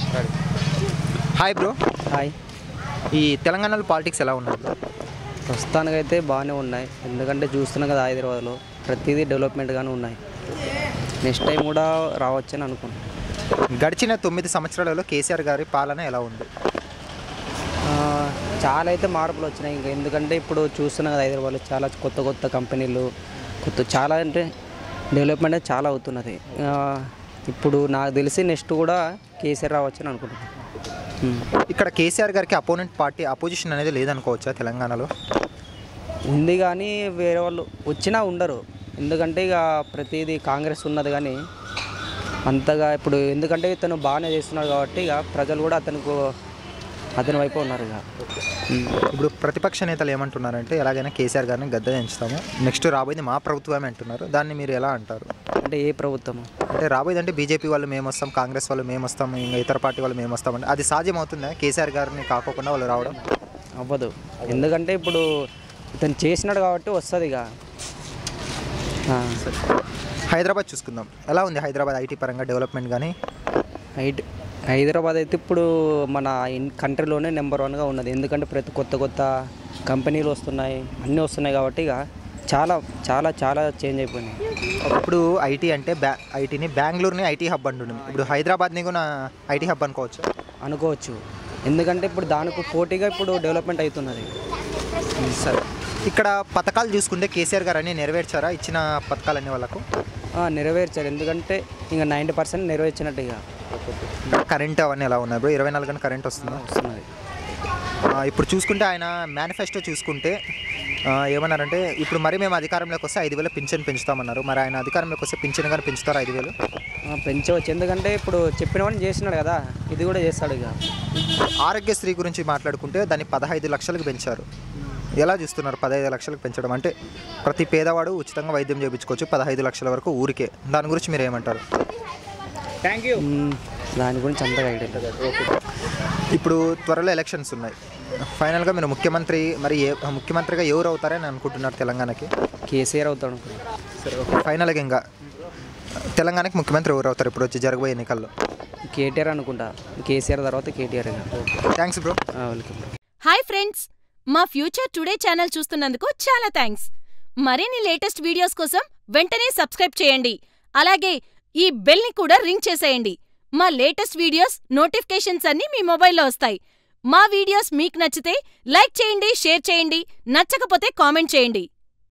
Hi bro hi ఈ తెలంగాణలో politics ఎలా ఉన్నాయి bro? ప్రస్తుతానికైతే బాగానే ఉన్నాయి ఎందుకంటే చూస్తున్నాం కదా హైదరాబాద్లో ప్రతిదీ డెవలప్మెంట్గానే ఉన్నాయి నెక్స్ట్ టైం కూడా రావచ్చని అనుకుంటున్నాను గడిచిన తొమ్మిది సంవత్సరాలలో కేసీఆర్ గారి పాలన ఎలా ఉంది ఆ, చాలా అయితే మార్పులు వచ్చినాయి ఇంకా ఎందుకంటే ఇప్పుడు చూస్తున్నాం కదా హైదరాబాద్లో చాలా కొత్త కొత్త కంపెనీలు కొత్త చాలా అంటే డెవలప్మెంట్ అనేది చాలా అవుతున్నది ఆ, ఇప్పుడు నాకు తెలిసి నెక్స్ట్ కూడా కేసీఆర్ రావచ్చని అనుకుంటున్నాను ఉమ్. ఇక్కడ కేసీఆర్ గారికి అపోనెంట్ పార్టీ అపోజిషన్ అనేది లేదనుకోవచ్చా తెలంగాణలో ఉంది కానీ వేరే వాళ్ళు వచ్చినా ఉండరు ఎందుకంటే ఇక ప్రతిదీ కాంగ్రెస్ ఉన్నది కానీ అంతగా ఇప్పుడు ఎందుకంటే ఇతను బాగానే చేస్తున్నాడు కాబట్టి ఇక ప్రజలు కూడా అతనికి అతని వైపు ఉన్నారు ఇక ఉమ్. ఇప్పుడు ప్రతిపక్ష నేతలు ఏమంటున్నారంటే ఎలాగైనా కేసీఆర్ గారిని గద్ద దించుతాము నెక్స్ట్ రాబోయేది మా ప్రభుత్వమే అంటున్నారు దాన్ని మీరు ఎలా అంటారు అంటే ఏ ప్రభుత్వం అంటే రాబోయేది అంటే బీజేపీ వాళ్ళు మేము వస్తాం కాంగ్రెస్ వాళ్ళు మేము వస్తాం ఇంకా ఇతర పార్టీ వాళ్ళు మేము వస్తాం అంటే అది సాధ్యం అవుతుందా కేసీఆర్ గారిని కాకోకుండా వాళ్ళు రావడం అవ్వదు ఎందుకంటే ఇప్పుడు ఇతను చేసినాడు కాబట్టి వస్తుంది ఇక ఆ. హైదరాబాద్ చూసుకుందాం ఎలా ఉంది హైదరాబాద్ ఐటీ పరంగా డెవలప్మెంట్ కానీ హైడ్ హైదరాబాద్ అయితే ఇప్పుడు మన ఇన్ కంట్రీలోనే నెంబర్ వన్గా ఉన్నది ఎందుకంటే ప్రతి కొత్త కొత్త కంపెనీలు వస్తున్నాయి అన్నీ వస్తున్నాయి కాబట్టి ఇక చాలా చాలా చాలా చేంజ్ అయిపోయినాయి ఒకప్పుడు ఐటీ అంటే బ్యా ఐటీని బెంగళూరుని ఐటీ హబ్ అంటుండే ఇప్పుడు హైదరాబాద్ని కూడా ఐటీ హబ్ అనుకోవచ్చు అనుకోవచ్చు ఎందుకంటే ఇప్పుడు దానికి పోటీగా ఇప్పుడు డెవలప్మెంట్ అవుతున్నది సరే ఇక్కడ పథకాలు చూసుకుంటే కేసీఆర్ గారు అన్నీ నెరవేర్చారా ఇచ్చిన పథకాలన్నీ వాళ్ళకు ఆ, నెరవేర్చారు ఎందుకంటే ఇంకా నైంటీ పర్సెంట్ నెరవేర్చినట్టు ఇక కరెంట్ అవన్నీ ఎలా ఉన్నాయి బ్రో ఇరవై నాలుగు గంటల కరెంట్ వస్తుందా వస్తున్నది ఆ, ఇప్పుడు చూసుకుంటే ఆయన మేనిఫెస్టో చూసుకుంటే ఆ, ఏమన్నారంటే ఇప్పుడు మరి మేము అధికారంలోకి వస్తే ఐదు వేలు పింఛన్ పెంచుతామన్నారు మరి ఆయన అధికారంలోకి వస్తే పింఛన్ కానీ పెంచుతారా ఐదు వేలు ఆ, పెంచవచ్చు ఎందుకంటే ఇప్పుడు చెప్పిన వాడిని చేసినాడు కదా ఇది కూడా చేస్తాడు ఇక ఆరోగ్యశ్రీ గురించి మాట్లాడుకుంటే దాన్ని పదహైదు లక్షలకు పెంచారు ఎలా చూస్తున్నారు పదహైదు లక్షలకు పెంచడం అంటే ప్రతి పేదవాడు ఉచితంగా వైద్యం చేయించుకోవచ్చు పదహైదు లక్షల వరకు ఊరికే దాని గురించి మీరు ఏమంటారు మ్, దాని గురించి అంతగా ఐడియా లేదు. ఇప్పుడు త్వరలో ఎలక్షన్స్ ఉన్నాయి ఫైనల్గా మీరు ముఖ్యమంత్రి మరి ఏ ముఖ్యమంత్రిగా ఎవరు అవుతారని అనుకుంటున్నారు తెలంగాణకి కేసీఆర్ అవుతాడు అనుకున్నాను సరే ఓకే ఫైనల్గా ఇంకా తెలంగాణకి ముఖ్యమంత్రి ఎవరు అవుతారు ఇప్పుడు వచ్చి జరగబోయే ఎన్నికల్లో కేటీఆర్ అనుకుంటా కేసీఆర్ తర్వాత కేటీఆర్ ఇక థ్యాంక్స్ బ్రో ఆ, వెల్కమ్ హాయ్ ఫ్రెండ్స్ మా ఫ్యూచర్ టుడే ఛానల్ చూస్తున్నందుకు చాలా థ్యాంక్స్ మరిన్ని లేటెస్ట్ వీడియోస్ కోసం వెంటనే సబ్స్క్రైబ్ చేయండి అలాగే ఈ బెల్ ని కూడా రింగ్ చేసేయండి మా లేటెస్ట్ వీడియోస్ నోటిఫికేషన్స్ అన్నీ మీ మొబైల్లో వస్తాయి మా వీడియోస్ మీకు నచ్చితే లైక్ చేయండి షేర్ చేయండి నచ్చకపోతే కామెంట్ చేయండి